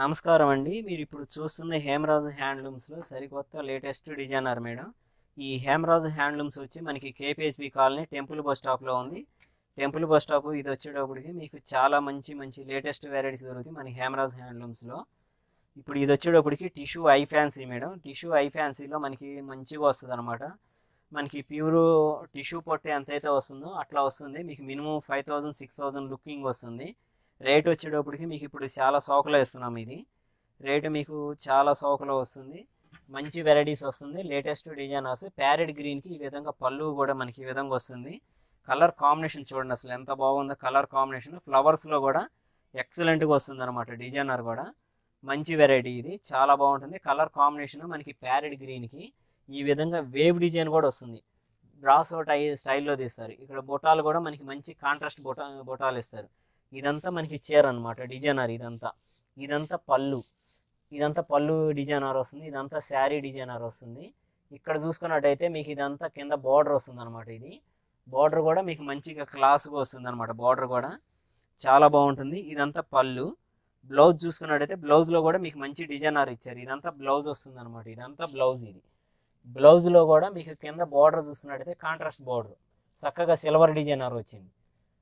నమస్కారం అండి మీరు ఇప్పుడు చూస్తుంది హేమరాజు హ్యాండ్లూమ్స్లో సరికొత్త లేటెస్ట్ డిజైనర్ మేడం ఈ హేమరాజు హ్యాండ్లూమ్స్ వచ్చి మనకి కేపీహెచ్బి కాలనీ టెంపుల్ బస్ స్టాప్లో ఉంది టెంపుల్ బస్ స్టాప్ ఇది వచ్చేటప్పటికి మీకు చాలా మంచి మంచి లేటెస్ట్ వెరైటీస్ దొరుకుతాయి మన హేమరాజు హ్యాండ్లూమ్స్లో ఇప్పుడు ఇది వచ్చేటప్పటికి tissue I fancy madam tissue I ఫ్యాన్సీలో మనకి మంచిగా వస్తుంది అనమాట మనకి ప్యూర్ టిష్యూ పొట్టే ఎంతైతే వస్తుందో అట్లా వస్తుంది మీకు minimum five thousand six thousand looking వస్తుంది రేట్ వచ్చేటప్పటికి మీకు ఇప్పుడు చాలా సోకలో ఇస్తున్నాం ఇది రేటు మీకు చాలా సోకలో వస్తుంది మంచి వెరైటీస్ వస్తుంది లేటెస్ట్ డిజైనర్స్ ప్యారెడ్ గ్రీన్కి ఈ విధంగా పళ్ళు కూడా మనకి ఈ విధంగా వస్తుంది కలర్ కాంబినేషన్ చూడండి అసలు ఎంత బాగుందో కలర్ కాంబినేషన్ ఫ్లవర్స్లో కూడా ఎక్సలెంట్గా వస్తుంది అనమాట డిజైనర్ కూడా మంచి వెరైటీ ఇది చాలా బాగుంటుంది కలర్ కాంబినేషన్ మనకి ప్యారెడ్ గ్రీన్కి ఈ విధంగా వేవ్ డిజైన్ కూడా వస్తుంది బ్రాసో టై స్టైల్లో తీస్తారు ఇక్కడ బొటాలు కూడా మనకి మంచి కాంట్రాస్ట్ బొటా బొటాలు ఇస్తారు ఇదంతా మనకి చీర అనమాట డిజైనర్ ఇదంతా ఇదంతా పళ్ళు ఇదంతా పళ్ళు డిజైనర్ వస్తుంది ఇదంతా శారీ డిజైనర్ వస్తుంది ఇక్కడ చూసుకున్నట్టయితే మీకు ఇదంతా కింద బార్డర్ వస్తుంది అనమాట ఇది బార్డర్ కూడా మీకు మంచిగా క్లాస్గా వస్తుంది అనమాట బార్డర్ కూడా చాలా బాగుంటుంది ఇదంతా పళ్ళు బ్లౌజ్ చూసుకున్నట్టయితే బ్లౌజ్లో కూడా మీకు మంచి డిజైనర్ ఇచ్చారు ఇదంతా బ్లౌజ్ వస్తుంది అనమాట ఇదంతా బ్లౌజ్ ఇది బ్లౌజ్లో కూడా మీకు కింద బార్డర్ చూసుకున్నట్టయితే కాంట్రాస్ట్ బార్డర్ చక్కగా సిల్వర్ డిజైనర్ వచ్చింది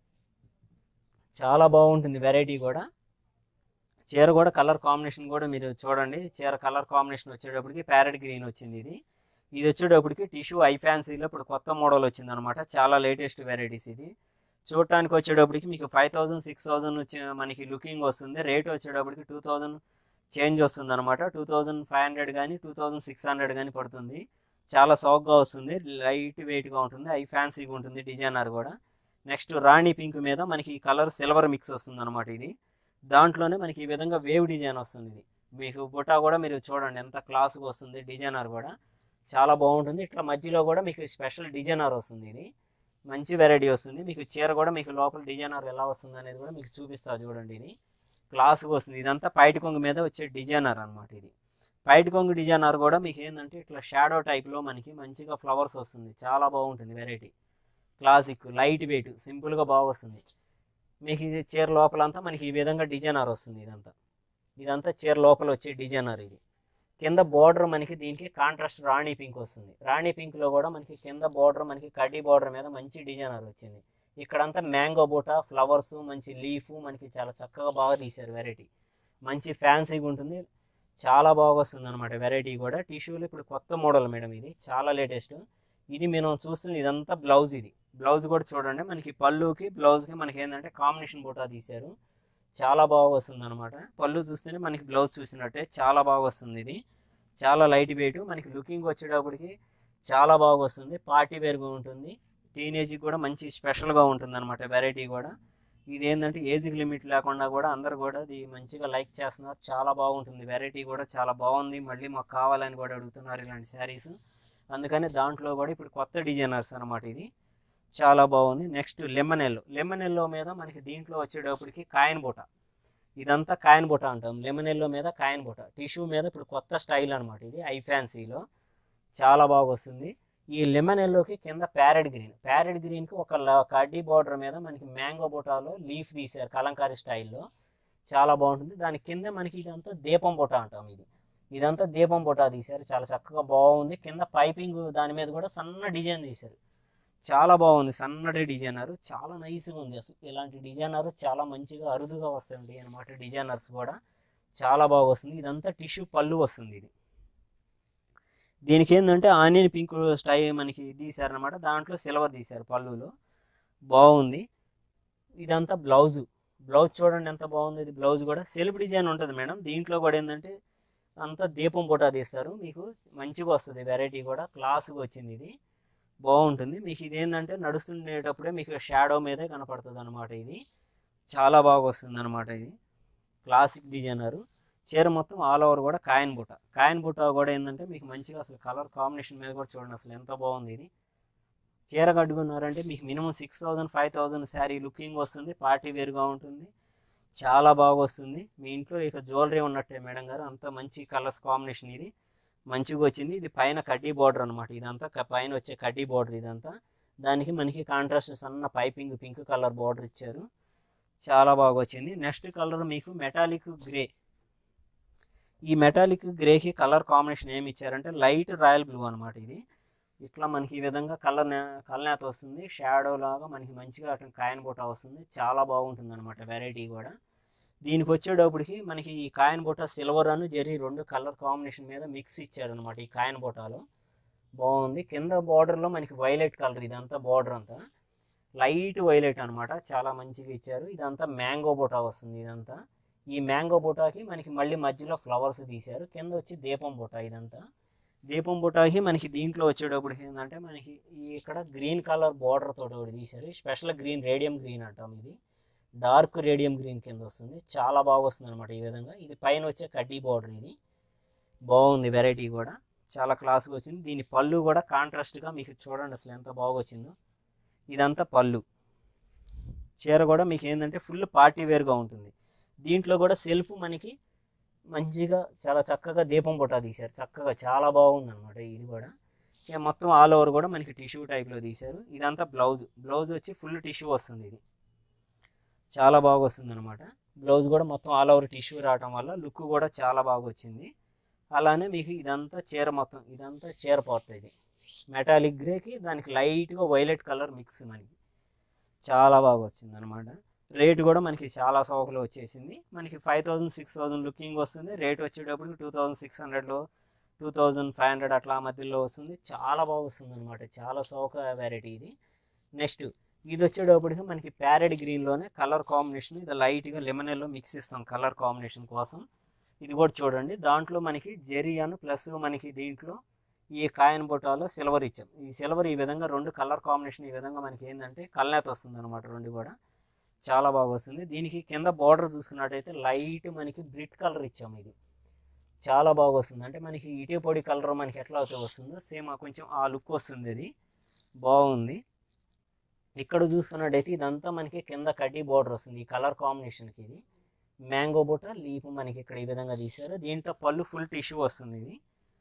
చాలా బాగుంటుంది వెరైటీ కూడా చీర కూడా కలర్ కాంబినేషన్ కూడా మీరు చూడండి చీర కలర్ కాంబినేషన్ వచ్చేటప్పటికి ప్యారెట్ గ్రీన్ వచ్చింది ఇది ఇది వచ్చేటప్పటికి టిష్యూ ఐ ఫ్యాన్సీలో ఇప్పుడు కొత్త మోడల్ వచ్చింది అనమాట చాలా లేటెస్ట్ వెరైటీస్ ఇది చూడటానికి వచ్చేటప్పటికి మీకు ఫైవ్ థౌజండ్ సిక్స్ థౌజండ్ వచ్చే మనకి లుకింగ్ వస్తుంది రేట్ వచ్చేటప్పటికి టూ థౌజండ్ చేంజ్ వస్తుంది అనమాట టూ థౌజండ్ ఫైవ్ హండ్రెడ్ కానీ టూ థౌజండ్ సిక్స్ హండ్రెడ్ కానీ పడుతుంది చాలా సాఫ్ట్గా వస్తుంది లైట్ వెయిట్గా ఉంటుంది ఐ ఫ్యాన్సీగా ఉంటుంది డిజైనర్ కూడా నెక్స్ట్ రాణి పింక్ మీద మనకి ఈ కలర్ సిల్వర్ మిక్స్ వస్తుంది అనమాట ఇది దాంట్లోనే మనకి ఈ విధంగా వేవ్ డిజైన్ వస్తుంది ఇది మీకు బుటా కూడా మీరు చూడండి ఎంత క్లాస్గా వస్తుంది డిజైనర్ కూడా చాలా బాగుంటుంది ఇట్లా మధ్యలో కూడా మీకు స్పెషల్ డిజైనర్ వస్తుంది ఇది మంచి వెరైటీ వస్తుంది మీకు చీర కూడా మీకు లోపల డిజైనర్ ఎలా వస్తుంది అనేది కూడా మీకు చూపిస్తా చూడండి ఇది క్లాస్గా వస్తుంది ఇదంతా పైటి కొంగు మీద వచ్చే డిజైనర్ అనమాట ఇది పైటి కొంగు డిజైనర్ కూడా మీకు ఏంటంటే ఇట్లా షాడో టైప్లో మనకి మంచిగా ఫ్లవర్స్ వస్తుంది చాలా బాగుంటుంది వెరైటీ క్లాసిక్ లైట్ వెయిట్ సింపుల్గా బాగా వస్తుంది మీకు ఇది చీర లోపలంతా మనకి ఈ విధంగా డిజైనర్ వస్తుంది ఇదంతా ఇదంతా చీర లోపల వచ్చే డిజైనర్ ఇది కింద బార్డర్ మనకి దీనికి కాంట్రాస్ట్ రాణి పింక్ వస్తుంది రాణి పింక్లో కూడా మనకి కింద బార్డర్ మనకి కడ్డీ బార్డర్ మీద మంచి డిజైనర్ వచ్చింది ఇక్కడంతా మ్యాంగో బూట ఫ్లవర్స్ మంచి లీఫ్ మనకి చాలా చక్కగా బాగా తీశారు వెరైటీ మంచి ఫ్యాన్సీగా ఉంటుంది చాలా బాగా వస్తుంది అనమాట వెరైటీ కూడా టిష్యూలు ఇప్పుడు కొత్త మోడల్ మేడం ఇది చాలా లేటెస్ట్ ఇది మనం చూస్తుంది ఇదంతా బ్లౌజ్ ఇది బ్లౌజ్ కూడా చూడండి మనకి పళ్ళుకి బ్లౌజ్కి మనకి ఏంటంటే కాంబినేషన్ బూటా తీశారు చాలా బాగా వస్తుంది అనమాట పళ్ళు చూస్తేనే మనకి బ్లౌజ్ చూసినట్టే చాలా బాగా వస్తుంది ఇది చాలా లైట్ వెయిట్ మనకి లుకింగ్ వచ్చేటప్పటికి చాలా బాగా వస్తుంది పార్టీ వేర్గా ఉంటుంది టీనేజ్కి కూడా మంచి స్పెషల్గా ఉంటుంది అనమాట వెరైటీ కూడా ఇది ఏంటంటే ఏజ్కి లిమిట్ లేకుండా కూడా అందరు కూడా ఇది మంచిగా లైక్ చేస్తున్నారు చాలా బాగుంటుంది వెరైటీ కూడా చాలా బాగుంది మళ్ళీ మాకు కావాలని కూడా అడుగుతున్నారు ఇలాంటి శారీస్ అందుకని దాంట్లో కూడా ఇప్పుడు కొత్త డిజైనర్స్ అనమాట ఇది చాలా బాగుంది next lemon yellow lemon yellow మీద మనకి దీంట్లో వచ్చేటప్పటికి కాయన్ బుట్ట ఇదంతా కాయన్ బుట్ట అంటాం లెమన్ ఎల్లో మీద కాయన్ బుట్ట టిష్యూ మీద ఇప్పుడు కొత్త స్టైల్ అనమాట ఇది ఐ ఫ్యాన్సీలో చాలా బాగా వస్తుంది ఈ లెమన్ ఎల్లోకి కింద ప్యారెడ్ గ్రీన్ ప్యారెడ్ గ్రీన్కి ఒక ల- కడ్డీ బార్డర్ మీద మనకి మ్యాంగో బుటాలో లీఫ్ తీశారు కలంకారీ స్టైల్లో చాలా బాగుంటుంది దాని కింద మనకి ఇదంతా దీపం బుట్ట అంటాం ఇది ఇదంతా దీపం బుటా తీశారు చాలా చక్కగా బాగుంది కింద పైపింగ్ దాని మీద కూడా సన్న డిజైన్ తీశారు చాలా బాగుంది సన్నటి డిజైనర్ చాలా నైస్గా ఉంది అసలు ఇలాంటి డిజైనర్ చాలా మంచిగా అరుదుగా వస్తుంటాయి అనమాట డిజైనర్స్ కూడా చాలా బాగా వస్తుంది ఇదంతా టిష్యూ పళ్ళు వస్తుంది ఇది దీనికి ఏంటంటే ఆనియన్ పింక్ స్టై మనకి తీశారనమాట దాంట్లో సిల్వర్ తీశారు పళ్ళులో బాగుంది ఇదంతా బ్లౌజు బ్లౌజ్ చూడండి ఎంత బాగుంది ఇది బ్లౌజ్ కూడా సెల్ఫ్ డిజైన్ ఉంటుంది మేడం దీంట్లో కూడా ఏంటంటే అంతా దీపం బుటా తీస్తారు మీకు మంచిగా వస్తుంది వెరైటీ కూడా క్లాస్గా వచ్చింది ఇది బాగుంటుంది మీకు ఇది ఏంటంటే నడుస్తుండేటప్పుడే మీకు షాడో మీదే కనపడుతుంది అనమాట ఇది చాలా బాగా వస్తుంది అనమాట ఇది క్లాసిక్ డిజైనరు చీర మొత్తం ఆల్ ఓవర్ కూడా కాయన్ బుట్ట కాయన్ బుట్ట కూడా ఏంటంటే మీకు మంచిగా అసలు కలర్ కాంబినేషన్ మీద కూడా చూడండి అసలు ఎంత బాగుంది ఇది చీర కట్టుకున్నారంటే మీకు minimum six thousand five thousand saree looking వస్తుంది పార్టీ వేర్గా ఉంటుంది చాలా బాగా వస్తుంది మీ ఇంట్లో ఇక జ్యువెలరీ ఉన్నట్టే మేడం గారు అంత మంచి కలర్స్ కాంబినేషన్ ఇది మంచిగా వచ్చింది ఇది పైన కడ్డీ బార్డర్ అనమాట ఇదంతా క- పైన వచ్చే కడ్డీ బార్డర్ ఇదంతా దానికి మనకి కాంట్రాస్ట్ సన్న పైపింగ్ పింక్ కలర్ బార్డర్ ఇచ్చారు చాలా బాగా వచ్చింది నెక్స్ట్ కలర్ మీకు మెటాలిక్ గ్రే ఈ మెటాలిక్ గ్రేకి కలర్ కాంబినేషన్ ఏమి ఇచ్చారంటే లైట్ రాయల్ బ్లూ అనమాట ఇది ఇట్లా మనకి ఈ విధంగా కలర్ కలనేత వస్తుంది షాడో లాగా మనకి మంచిగా అటు కాయన్ బుట్ట వస్తుంది చాలా బాగుంటుంది అనమాట వెరైటీ కూడా దీనికి వచ్చేటప్పటికి మనకి ఈ కాయన్ బుట్ట సిల్వర్ అను జెరీ రెండు కలర్ కాంబినేషన్ మీద మిక్స్ ఇచ్చారనమాట ఈ కాయన్ బుట్టాలో బాగుంది కింద బార్డర్లో మనకి వైలెట్ కలర్ ఇదంతా బార్డర్ అంతా లైట్ వైలెట్ అనమాట చాలా మంచిగా ఇచ్చారు ఇదంతా మ్యాంగో బుటా వస్తుంది ఇదంతా ఈ మ్యాంగో బుటాకి మనకి మళ్ళీ మధ్యలో ఫ్లవర్స్ తీశారు కింద వచ్చి దీపం బుటా ఇదంతా దీపం బుటాకి మనకి దీంట్లో వచ్చేటప్పుడు ఏంటంటే మనకి ఈ ఇక్కడ గ్రీన్ కలర్ బార్డర్ తోటి ఒకటి తీశారు స్పెషల్ గ్రీన్ రేడియం గ్రీన్ అంటాం ఇది డార్క్ రేడియం గ్రీన్ కింద వస్తుంది చాలా బాగా వస్తుంది అనమాట ఈ విధంగా ఇది పైన వచ్చే కడ్డీ బార్డర్ ఇది బాగుంది వెరైటీ కూడా చాలా క్లాస్గా వచ్చింది దీని పళ్ళు కూడా కాంట్రాస్ట్గా మీకు చూడండి అసలు ఎంత బాగా వచ్చిందో ఇదంతా పళ్ళు చీర కూడా మీకు ఏంటంటే ఫుల్ పార్టీ వేర్గా ఉంటుంది దీంట్లో కూడా సెల్ఫ్ మనకి మంచిగా చాలా చక్కగా దీపం బుట్ట తీశారు చక్కగా చాలా బాగుంది అనమాట ఇది కూడా ఇక మొత్తం ఆల్ ఓవర్ కూడా మనకి టిష్యూ టైప్లో తీశారు ఇదంతా బ్లౌజ్ బ్లౌజ్ వచ్చి ఫుల్ టిష్యూ వస్తుంది ఇది చాలా బాగా వస్తుంది అనమాట బ్లౌజ్ కూడా మొత్తం ఆల్ ఓవర్ టిష్యూ రావడం వల్ల లుక్ కూడా చాలా బాగా వచ్చింది అలానే మీకు ఇదంతా చీర మొత్తం ఇదంతా చీర పార్ట్ ఇది మెటాలిక్ గ్రేకి దానికి లైట్గా వైలెట్ కలర్ మిక్స్ మనకి చాలా బాగా వచ్చింది అనమాట రేట్ కూడా మనకి చాలా సౌకలో వచ్చేసింది మనకి five thousand six thousand looking వస్తుంది రేట్ వచ్చేటప్పటికి టూ థౌజండ్ సిక్స్ హండ్రెడ్లో టూ థౌజండ్ ఫైవ్ హండ్రెడ్ అట్లా ఆ మధ్యలో వస్తుంది చాలా బాగా వస్తుంది అనమాట చాలా సౌక వెరైటీ ఇది నెక్స్ట్ ఇది వచ్చేటప్పటికి మనకి ప్యారెడ్ గ్రీన్లోనే కలర్ కాంబినేషన్ ఇది లైట్గా లెమనెల్లో మిక్స్ ఇస్తాం కలర్ కాంబినేషన్ కోసం ఇది కూడా చూడండి దాంట్లో మనకి జెరియాను ప్లస్ మనకి దీంట్లో ఈ కాయన్ బొటాలో సిల్వర్ ఇచ్చాం ఈ సిల్వర్ ఈ విధంగా రెండు కలర్ కాంబినేషన్ ఈ విధంగా మనకి ఏంటంటే కల్నేత వస్తుంది అనమాట రెండు కూడా చాలా బాగా వస్తుంది దీనికి కింద బార్డర్ చూసుకున్నట్టయితే లైట్ మనకి బ్రిట్ కలర్ ఇచ్చాము ఇది చాలా బాగా వస్తుంది అంటే మనకి ఇటే పొడి కలర్ మనకి ఎట్లా అయితే వస్తుందో సేమ్ కొంచెం ఆ లుక్ వస్తుంది ఇది బాగుంది ఇక్కడ చూసుకున్నట్టయితే ఇదంతా మనకి కింద కడ్డీ బార్డర్ వస్తుంది ఈ కలర్ కాంబినేషన్కి ఇది మ్యాంగో బుట్ట లీఫ్ మనకి ఇక్కడ ఈ విధంగా తీశారు దీంట్లో పళ్ళు ఫుల్ టిష్యూ వస్తుంది ఇది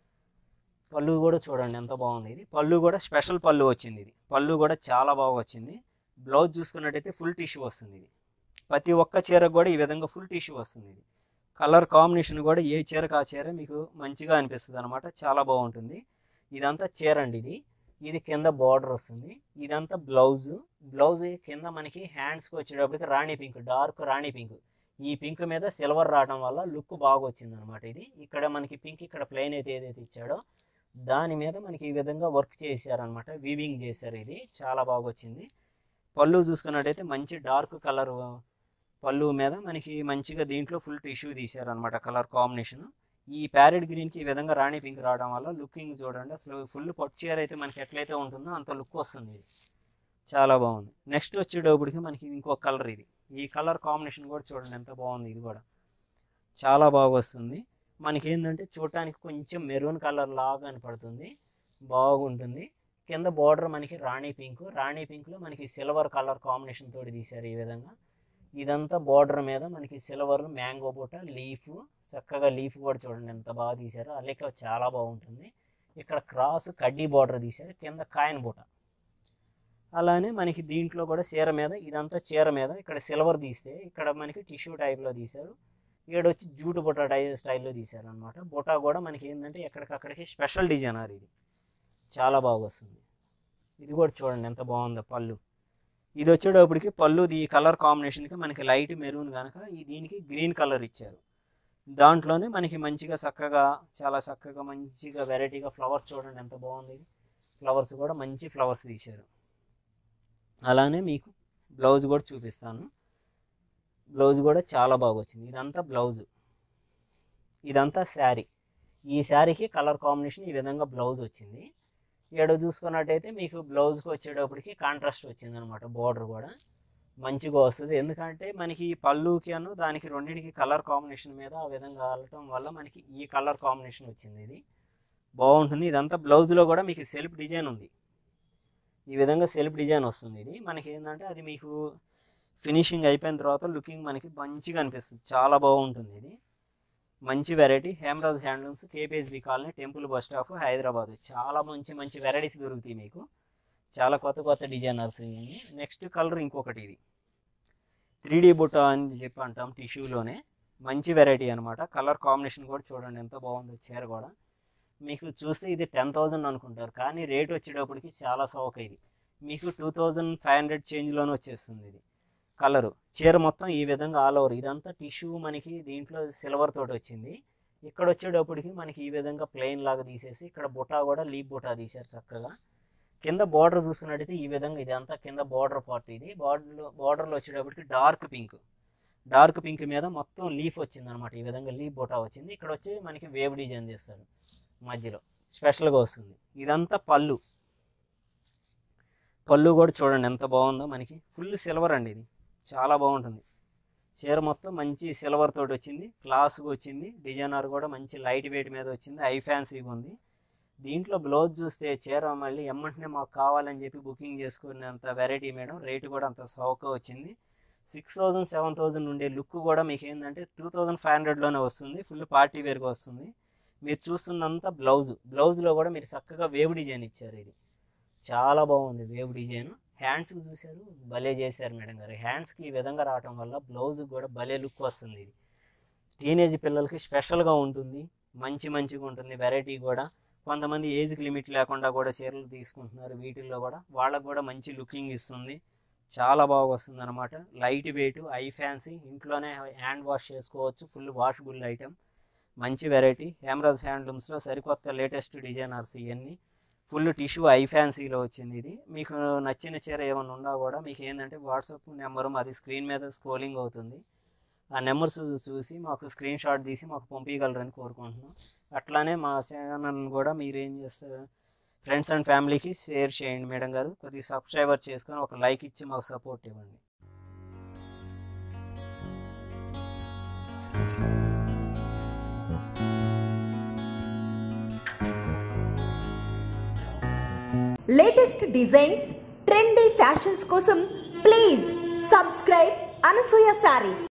పళ్ళు కూడా చూడండి ఎంత బాగుంది ఇది పళ్ళు కూడా స్పెషల్ పళ్ళు వచ్చింది ఇది పళ్ళు కూడా చాలా బాగా వచ్చింది బ్లౌజ్ చూసుకున్నట్టయితే ఫుల్ టిష్యూ వస్తుంది ఇది ప్రతి ఒక్క చీరకు కూడా ఈ విధంగా ఫుల్ టిష్యూ వస్తుంది ఇది కలర్ కాంబినేషన్ కూడా ఏ చీరకు ఆ చీర మీకు మంచిగా అనిపిస్తుంది అనమాట చాలా బాగుంటుంది ఇదంతా చీర అండి ఇది ఇది కింద బార్డర్ వస్తుంది ఇదంతా బ్లౌజ్ బ్లౌజ్ కింద మనకి హ్యాండ్స్కి వచ్చేటప్పటికి రాణి పింక్ డార్క్ రాణి పింక్ ఈ పింక్ మీద సిల్వర్ రావడం వల్ల లుక్ బాగా వచ్చింది అనమాట ఇది ఇక్కడ మనకి పింక్ ఇక్కడ ప్లెయిన్ అయితే ఏదైతే ఇచ్చాడో దాని మీద మనకి ఈ విధంగా వర్క్ చేశారనమాట వీవింగ్ చేశారు ఇది చాలా బాగా వచ్చింది పళ్ళు చూసుకున్నట్టయితే మంచి డార్క్ కలర్ పళ్ళు మీద మనకి మంచిగా దీంట్లో ఫుల్ టిష్యూ తీశారనమాట కలర్ కాంబినేషన్ ఈ ప్యారెట్ గ్రీన్కి ఈ విధంగా రాణి పింక్ రావడం వల్ల లుకింగ్ చూడండి అసలు ఫుల్ పట్టు చీర అయితే మనకి ఎట్లయితే ఉంటుందో అంత లుక్ వస్తుంది ఇది చాలా బాగుంది నెక్స్ట్ వచ్చేటప్పటికి మనకి ఇంకో కలర్ ఇది ఈ కలర్ కాంబినేషన్ కూడా చూడండి ఎంత బాగుంది ఇది కూడా చాలా బాగా వస్తుంది మనకి ఏంటంటే చూడటానికి కొంచెం మెరూన్ కలర్ లాగా కనపడుతుంది బాగుంటుంది కింద బార్డర్ మనకి రాణి పింక్ రాణి పింక్లో మనకి సిల్వర్ కలర్ కాంబినేషన్ తోటి తీశారు ఈ విధంగా ఇదంతా బార్డర్ మీద మనకి సిల్వర్ మ్యాంగో బూట లీఫ్ చక్కగా లీఫ్ కూడా చూడండి ఎంత బాగా తీశారు అల్లెక్క చాలా బాగుంటుంది ఇక్కడ క్రాస్ కడ్డీ బార్డర్ తీశారు కింద కాయన్ బూట అలానే మనకి దీంట్లో కూడా చీర మీద ఇదంతా చీర మీద ఇక్కడ సిల్వర్ తీస్తే ఇక్కడ మనకి టిష్యూ టైప్లో తీశారు ఇక్కడ వచ్చి జూటు బుట్ట టై స్టైల్లో తీశారు అనమాట బుట్ట కూడా మనకి ఏంటంటే ఎక్కడికక్కడికి స్పెషల్ డిజైనర్ ఇది చాలా బాగా వస్తుంది ఇది కూడా చూడండి ఎంత బాగుందో పళ్ళు ఇది వచ్చేటప్పటికి పళ్ళు ఈ కలర్ కాంబినేషన్కి మనకి లైట్ మెరూన్ కనుక ఈ దీనికి గ్రీన్ కలర్ ఇచ్చారు దాంట్లోనే మనకి మంచిగా చక్కగా చాలా చక్కగా మంచిగా వెరైటీగా ఫ్లవర్స్ చూడండి ఎంత బాగుంది ఇది ఫ్లవర్స్ కూడా మంచి ఫ్లవర్స్ తీశారు అలానే మీకు బ్లౌజ్ కూడా చూపిస్తాను బ్లౌజ్ కూడా చాలా బాగా వచ్చింది ఇదంతా బ్లౌజ్ ఇదంతా శారీ ఈ శారీకి కలర్ కాంబినేషన్ ఈ విధంగా బ్లౌజ్ వచ్చింది ఇక్కడ చూసుకున్నట్టయితే మీకు బ్లౌజ్కి వచ్చేటప్పటికి కాంట్రాస్ట్ వచ్చింది అనమాట బార్డర్ కూడా మంచిగా వస్తుంది ఎందుకంటే మనకి ఈ పళ్ళుకి అను దానికి రెండింటికి కలర్ కాంబినేషన్ మీద ఆ విధంగా వెళ్ళటం వల్ల మనకి ఈ కలర్ కాంబినేషన్ వచ్చింది ఇది బాగుంటుంది ఇదంతా బ్లౌజ్లో కూడా మీకు సెల్ఫ్ డిజైన్ ఉంది ఈ విధంగా సెల్ఫ్ డిజైన్ వస్తుంది ఇది మనకి ఏంటంటే అది మీకు ఫినిషింగ్ అయిపోయిన తర్వాత లుకింగ్ మనకి మంచిగా అనిపిస్తుంది చాలా బాగుంటుంది ఇది మంచి variety Hemaraj handlooms KPSB colony temple bus stop Hyderabad చాలా మంచి మంచి వెరైటీస్ దొరుకుతాయి మీకు చాలా కొత్త కొత్త డిజైనర్స్ ఇవన్నీ నెక్స్ట్ కలర్ ఇంకొకటి ఇది త్రీ డీ బుట్ట అని చెప్పి అంటాం టిష్యూలోనే మంచి వెరైటీ అనమాట కలర్ కాంబినేషన్ కూడా చూడండి ఎంత బాగుంది చీర కూడా మీకు చూస్తే ఇది టెన్ థౌజండ్ అనుకుంటారు కానీ రేట్ వచ్చేటప్పటికి చాలా సౌక ఇది మీకు టూ థౌజండ్ ఫైవ్ హండ్రెడ్ చేంజ్లోనే వచ్చేస్తుంది ఇది కలరు చీర మొత్తం ఈ విధంగా ఆల్ ఓవర్ ఇదంతా టిష్యూ మనకి దీంట్లో సిల్వర్ తోటి వచ్చింది ఇక్కడ వచ్చేటప్పటికి మనకి ఈ విధంగా ప్లెయిన్ లాగా తీసేసి ఇక్కడ బుటా కూడా లీప్ బుటా తీశారు చక్కగా కింద బార్డర్ చూసుకున్నట్టయితే ఈ విధంగా ఇది అంతా కింద బార్డర్ పార్ట్ ఇది బార్డర్ బార్డర్లో వచ్చేటప్పటికి డార్క్ పింక్ డార్క్ పింక్ మీద మొత్తం లీఫ్ వచ్చింది అనమాట ఈ విధంగా లీఫ్ బుటా వచ్చింది ఇక్కడ వచ్చి మనకి వేవ్ డిజైన్ చేస్తారు మధ్యలో స్పెషల్గా వస్తుంది ఇదంతా పళ్ళు పళ్ళు కూడా చూడండి ఎంత బాగుందో మనకి ఫుల్ సిల్వర్ అండి ఇది చాలా బాగుంటుంది చీర మొత్తం మంచి సిల్వర్ తోటి వచ్చింది క్లాస్గా వచ్చింది డిజైనర్ కూడా మంచి లైట్ వెయిట్ మీద వచ్చింది ఐ ఫ్యాన్సీగా ఉంది దీంట్లో బ్లౌజ్ చూస్తే చీర మళ్ళీ ఎమ్మంటనే మాకు కావాలని చెప్పి బుకింగ్ చేసుకునేంత వెరైటీ మేడం రేటు కూడా అంత సౌకగా వచ్చింది సిక్స్ థౌజండ్ సెవెన్ థౌజండ్ ఉండే లుక్ కూడా మీకు ఏంటంటే టూ థౌజండ్ ఫైవ్ హండ్రెడ్లోనే వస్తుంది ఫుల్ పార్టీ వేర్గా వస్తుంది మీరు చూస్తుందంతా బ్లౌజ్ బ్లౌజ్లో కూడా మీరు చక్కగా వేవ్ డిజైన్ ఇచ్చారు ఇది చాలా బాగుంది వేవ్ డిజైన్ హ్యాండ్స్ చూశారు భలే చేశారు మేడం గారు హ్యాండ్స్కి ఈ విధంగా రావటం వల్ల బ్లౌజ్ కూడా భలే లుక్ వస్తుంది ఇది టీనేజ్ పిల్లలకి స్పెషల్గా ఉంటుంది మంచి మంచిగా ఉంటుంది వెరైటీ కూడా కొంతమంది ఏజ్కి లిమిట్ లేకుండా కూడా చీరలు తీసుకుంటున్నారు వీటిల్లో కూడా వాళ్ళకు కూడా మంచి లుకింగ్ ఇస్తుంది చాలా బాగా వస్తుంది అనమాట లైట్ వెయిట్ ఐ ఫ్యాన్సీ ఇంట్లోనే హ్యాండ్ వాష్ చేసుకోవచ్చు ఫుల్ వాషబుల్ ఐటమ్ మంచి వెరైటీ హేమరాజ్ హ్యాండ్లూమ్స్లో సరికొత్త లేటెస్ట్ డిజైనర్స్ ఇవన్నీ ఫుల్ టిష్యూ ఐ ఫ్యాన్సీలో వచ్చింది ఇది మీకు నచ్చిన చీర ఏమైనా ఉన్నా కూడా మీకు ఏంటంటే వాట్సాప్ నెంబరు మాది స్క్రీన్ మీద స్క్రోలింగ్ అవుతుంది ఆ నెంబర్స్ చూసి మాకు స్క్రీన్ షాట్ తీసి మాకు పంపించగలరని కోరుకుంటున్నాం అట్లానే మా ఛానల్ కూడా మీరు ఏం చేస్తారు ఫ్రెండ్స్ అండ్ ఫ్యామిలీకి షేర్ చేయండి మేడం గారు కొద్దిగా సబ్స్క్రైబర్ చేసుకొని ఒక లైక్ ఇచ్చి మాకు సపోర్ట్ ఇవ్వండి లేటెస్ట్ డిజైన్స్ ట్రెండీ ఫ్యాషన్స్ కోసం ప్లీజ్ సబ్స్క్రైబ్ అనసూయ శారీస్